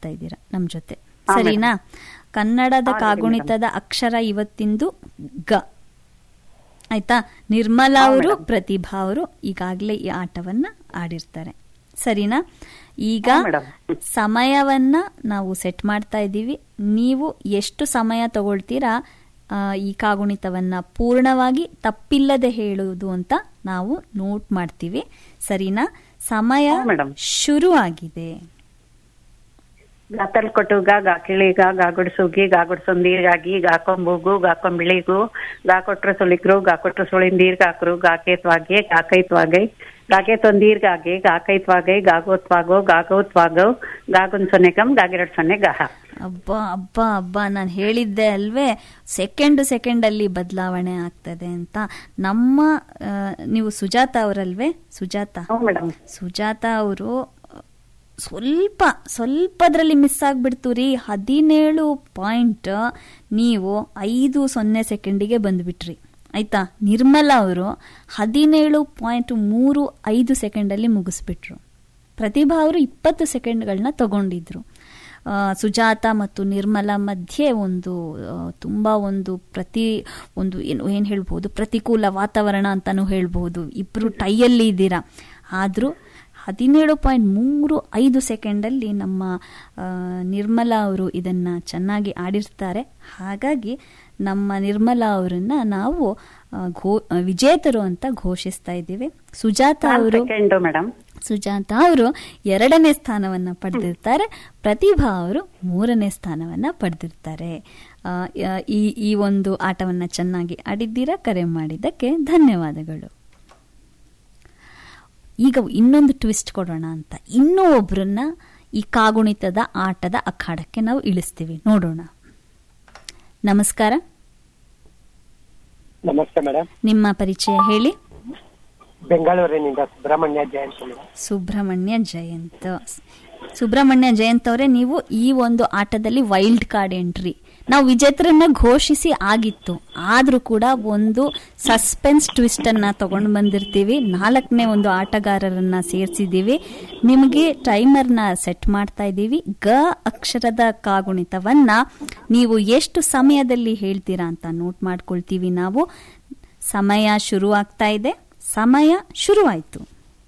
ಆಡ್ತಾ ಇದ್ದೀರಾ ನಮ್ ಜೊತೆ ಸರಿನಾ ಕನ್ನಡದ ಕಾಗುಣಿತದ ಅಕ್ಷರ ಇವತ್ತಿಂದು ಗ ಆಯ್ತಾ ನಿರ್ಮಲಾ ಅವರು ಪ್ರತಿಭಾ ಅವರು ಈಗಾಗಲೇ ಈ ಆಟವನ್ನ ಆಡಿರ್ತಾರೆ ಸರಿನಾ ಈಗ ಹಾ, madam. ಸಮಯವನ್ನ ನಾವು ಸೆಟ್ ಮಾಡ್ತಾ ಇದ್ದೀವಿ ನೀವು ಎಷ್ಟು ಸಮಯ ತಗೊಳ್ತೀರಾ ಆ, ಈ ಕಾಗುಣಿತವನ್ನ ಪೂರ್ಣವಾಗಿ ತಪ್ಪಿಲ್ಲದೆ ಹೇಳುವುದು ಅಂತ ನಾವು ನೋಟ್ ಮಾಡ್ತೀವಿ ಸರಿನಾ ಸಮಯ ಹಾ, madam. ಶುರು ಆಗಿದೆ ಗಾತಲ್ ಕೊಟ್ಟು ಗಾ ಗಾ ಕಿಳಿಗ ಗಾ ಗುಡ್ಸುಗಿ ಗಾ ಗುಡ್ಸೊಂದೀರ್ಗಾಗಿ ಗಾ ಕೊಂಬುಗು ಗಾ ಕೊಂಬಿಳಿಗು ಗಾ ಕೊಟ್ರು ಸುಳಿಕ್ರು ಗಾ ಕೊಟ್ರು ಸುಳಿಂದೀರ್ ಗಾಕ್ರು ಗಾ ಕೇತ್ವಾಗೆ ಗಾ ಕೈತ್ವಾಗೈ ಗಾಕೆ ತೊಂದೀರ್ಗಾಗಿ ಗಾ ಕೈತ್ವಾಗೈ ಗಾಗೋತ್ವಾಗೋ ಗಾಗೋತ್ವಾಗೋ ಗಾಗುನ್ ಸೊನ್ನೆಕಂ ಗಾಗಿರಡ್ ಸೊನ್ನೆ ಗಾಹ ಅಬ್ಬಾ ಅಬ್ಬಾ ಅಬ್ಬಾ ನಾನು ಹೇಳಿದ್ದೆ ಅಲ್ವೇ ಸೆಕೆಂಡ್ ಸೆಕೆಂಡ್ ಅಲ್ಲಿ ಬದಲಾವಣೆ ಆಗ್ತದೆ ಅಂತ ನಮ್ಮ ಆ, ನೀವು ಸುಜಾತ ಅವರಲ್ವೇ ಸುಜಾತ ಹ್ಞೂ ಮೇಡಮ್ ಸುಜಾತ ಅವರು ಸ್ವಲ್ಪ ಸ್ವಲ್ಪದ್ರಲ್ಲಿ ಮಿಸ್ ಆಗ್ಬಿಡ್ತು ರೀ ಹದಿನೇಳು ಪಾಯಿಂಟ್ ನೀವು ಐದು ಸೊನ್ನೆ ಸೆಕೆಂಡಿಗೆ ಬಂದ್ಬಿಟ್ರಿ ಆಯ್ತಾ ನಿರ್ಮಲಾ ಅವರು ಹದಿನೇಳು ಪಾಯಿಂಟ್ ಮೂರು ಐದು ಸೆಕೆಂಡಲ್ಲಿ ಮುಗಿಸ್ಬಿಟ್ರು ಪ್ರತಿಭಾ ಅವರು ಇಪ್ಪತ್ತು ಸೆಕೆಂಡ್ಗಳನ್ನ ತಗೊಂಡಿದ್ರು ಆ, ಸುಜಾತ ಮತ್ತು ನಿರ್ಮಲಾ ಮಧ್ಯೆ ಒಂದು ಆ, ತುಂಬಾ ಒಂದು ಪ್ರತಿ ಒಂದು ಏನು ಏನು ಹೇಳ್ಬೋದು ಪ್ರತಿಕೂಲ ವಾತಾವರಣ ಅಂತಾನು ಹೇಳ್ಬೋದು ಇಬ್ರು ಟೈಯಲ್ಲಿ ಇದ್ದೀರಾ ಆದರೂ ಹದಿನೇಳು ಪಾಯಿಂಟ್ ಮೂರು ಐದು ಸೆಕೆಂಡಲ್ಲಿ ನಮ್ಮ ಆ, ನಿರ್ಮಲಾ ಅವರು ಇದನ್ನ ಚೆನ್ನಾಗಿ ಆಡಿರ್ತಾರೆ ಹಾಗಾಗಿ ನಮ್ಮ ನಿರ್ಮಲಾ ಅವರನ್ನ ನಾವು ಆ, ಘೋ ಆ, ವಿಜೇತರು ಅಂತ ಘೋಷಿಸ್ತಾ ಇದ್ದೀವಿ ಸುಜಾತ ಅವರು ಸೆಕೆಂಡು ಮೇಡಮ್ ಸುಜಾತ ಅವರು ಎರಡನೇ ಸ್ಥಾನವನ್ನ ಪಡೆದಿರ್ತಾರೆ ಪ್ರತಿಭಾ ಅವರು ಮೂರನೇ ಸ್ಥಾನವನ್ನ ಪಡೆದಿರ್ತಾರೆ ಆ, ಯ- ಈ ಈ ಒಂದು ಆಟವನ್ನ ಚೆನ್ನಾಗಿ ಆಡಿದ್ದೀರಾ ಕರೆ ಮಾಡಿದ್ದಕ್ಕೆ ಧನ್ಯವಾದಗಳು ಈಗ ಇನ್ನೊಂದು ಟ್ವಿಸ್ಟ್ ಕೊಡೋಣ ಅಂತ ಇನ್ನೂ ಒಬ್ರನ್ನ ಈ ಕಾಗುಣಿತದ ಆಟದ ಅಖಾಡಕ್ಕೆ ನಾವು ಇಳಿಸ್ತೀವಿ ನೋಡೋಣ ನಮಸ್ಕಾರ ನಮಸ್ತೆ ಮೇಡಮ್ ನಿಮ್ಮ ಪರಿಚಯ ಹೇಳಿ ಬೆಂಗಳೂರಿನಿಂದ ಸುಬ್ರಹ್ಮಣ್ಯ ಜಯಂತ್ ಮೇಡಮ್ ಸುಬ್ರಹ್ಮಣ್ಯ ಜಯಂತ್ ಸುಬ್ರಹ್ಮಣ್ಯ ಜಯಂತ್ ಅವರೇ ನೀವು ಈ ಒಂದು ಆಟದಲ್ಲಿ ವೈಲ್ಡ್ ಕಾರ್ಡ್ ಎಂಟ್ರಿ ನಾವು ವಿಜೇತರನ್ನ ಘೋಷಿಸಿ ಆಗಿತ್ತು ಆದ್ರೂ ಕೂಡ ಒಂದು ಸಸ್ಪೆನ್ಸ್ ಟ್ವಿಸ್ಟ್ ಅನ್ನ ತಗೊಂಡು ಬಂದಿರ್ತೀವಿ ನಾಲ್ಕನೇ ಒಂದು ಆಟಗಾರರನ್ನ ಸೇರಿಸಿದೀವಿ ನಿಮಗೆ ಟೈಮರ್ನ ಸೆಟ್ ಮಾಡ್ತಾ ಇದ್ದೀವಿ ಗ ಅಕ್ಷರದ ಕಾಗುಣಿತವನ್ನ ನೀವು ಎಷ್ಟು ಸಮಯದಲ್ಲಿ ಹೇಳ್ತೀರಾ ಅಂತ ನೋಟ್ ಮಾಡ್ಕೊಳ್ತೀವಿ ನಾವು ಸಮಯ ಶುರು ಆಗ್ತಾ ಇದೆ ಸಮಯ ಶುರುವಾಯ್ತು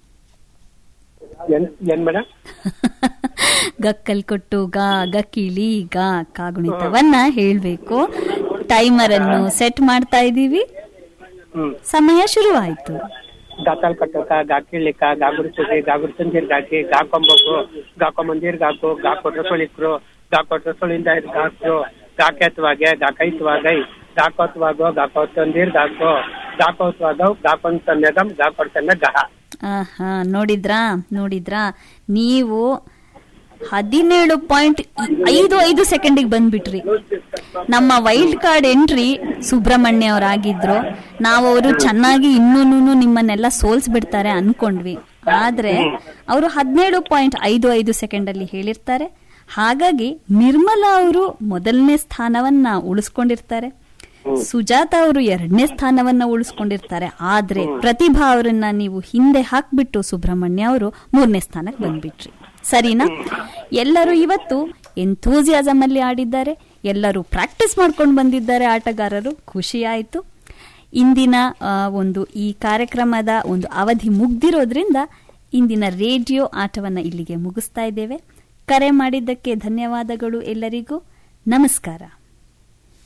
ಏನ್ ಏನ್ ಮೇಡಮ್ ಗಕ್ಕಲ್ ಕೊಟ್ಟು ಗಾ ಗಕ್ಕಿಳಿ ಗಾ ಕಾಗುಣಿತವನ್ನ ಹೇಳ್ಬೇಕು ಟೈಮರ್ ಅನ್ನು ಸೆಟ್ ಮಾಡ್ತಾ ಇದೀವಿ ಹ್ಮ್ ಸಮಯ ಶುರುವಾಯ್ತು ದಾತಾಲ್ ಕಟ್ಟಕ ಗಾ ಕಿಳಿಕ ಗಾ ಗುಡ್ಸುಗಿ ಗಾ ಗುಡ್ಸಂದಿರ್ ಗಾಕಿ ಗಾ ಕೊಂಬಗು ಗಾ ಕೊಂಬಂದಿರ್ ಗಾಕು ಗಾ ಕೊಟ್ರ ಸೊಳಿಕ್ರು ಗಾ ಕೊಟ್ರ ಸೊಳಿಂದ ಇದ್ ಗಾಕ್ರು ಗಾ ಕೆತ್ವಾಗೆ ಗಾ ಕೈತ್ವಾಗೈ ಗಾ ಕೊತ್ವಾಗೋ ಗಾ ಕೊತ್ತಂದಿರ್ ಗಾಕೋ ಗಾ ಕೊತ್ವಾಗವ್ ಗಾ ಕೊಂದ್ ಸನ್ನೆಗಂ ಗಾ ಕೊಡ್ಸನ್ನ ಗಹ ಆಹಾ ನೋಡಿದ್ರಾ ನೋಡಿದ್ರಾ ನೀವು ಹದಿನೇಳು ಪಾಯಿಂಟ್ ಐದು ಐದು ಸೆಕೆಂಡಿಗೆ ಬಂದ್ಬಿಟ್ರಿ ನಮ್ಮ ವೈಲ್ಡ್ ಕಾರ್ಡ್ ಎಂಟ್ರಿ ಸುಬ್ರಹ್ಮಣ್ಯ ಅವರಾಗಿದ್ರು ನಾವು ಅವರು ಚೆನ್ನಾಗಿ ಇನ್ನೂ ನಿಮ್ಮನ್ನೆಲ್ಲ ಸೋಲ್ಸ್ಬಿಡ್ತಾರೆ ಅನ್ಕೊಂಡ್ವಿ ಆದ್ರೆ ಅವರು ಹದಿನೇಳು ಪಾಯಿಂಟ್ ಐದು ಐದು ಸೆಕೆಂಡ್ ಅಲ್ಲಿ ಹೇಳಿರ್ತಾರೆ ಹಾಗಾಗಿ ನಿರ್ಮಲಾ ಅವರು ಮೊದಲನೇ ಸ್ಥಾನವನ್ನ ಉಳಿಸ್ಕೊಂಡಿರ್ತಾರೆ ಸುಜಾತ ಅವರು ಎರಡನೇ ಸ್ಥಾನವನ್ನ ಉಳಿಸ್ಕೊಂಡಿರ್ತಾರೆ ಆದ್ರೆ ಪ್ರತಿಭಾ ಅವರನ್ನ ನೀವು ಹಿಂದೆ ಹಾಕ್ಬಿಟ್ಟು ಸುಬ್ರಹ್ಮಣ್ಯ ಅವರು ಮೂರನೇ ಸ್ಥಾನಕ್ಕೆ ಬಂದ್ಬಿಟ್ರಿ ಸರಿನಾ ಎಲ್ಲರೂ ಇವತ್ತು ಎಂಥೂಸಿಯಾಸಮ್ ಅಲ್ಲಿ ಆಡಿದ್ದಾರೆ ಎಲ್ಲರೂ ಪ್ರಾಕ್ಟೀಸ್ ಮಾಡ್ಕೊಂಡು ಬಂದಿದ್ದಾರೆ ಆಟಗಾರರು ಖುಷಿ ಆಯ್ತು ಇಂದಿನ ಆ, ಒಂದು ಈ ಕಾರ್ಯಕ್ರಮದ ಒಂದು ಅವಧಿ ಮುಗ್ದಿರೋದ್ರಿಂದ ಇಂದಿನ ರೇಡಿಯೋ ಆಟವನ್ನ ಇಲ್ಲಿಗೆ ಮುಗಿಸ್ತಾ ಇದ್ದೇವೆ ಕರೆ ಮಾಡಿದ್ದಕ್ಕೆ ಧನ್ಯವಾದಗಳು ಎಲ್ಲರಿಗೂ ನಮಸ್ಕಾರ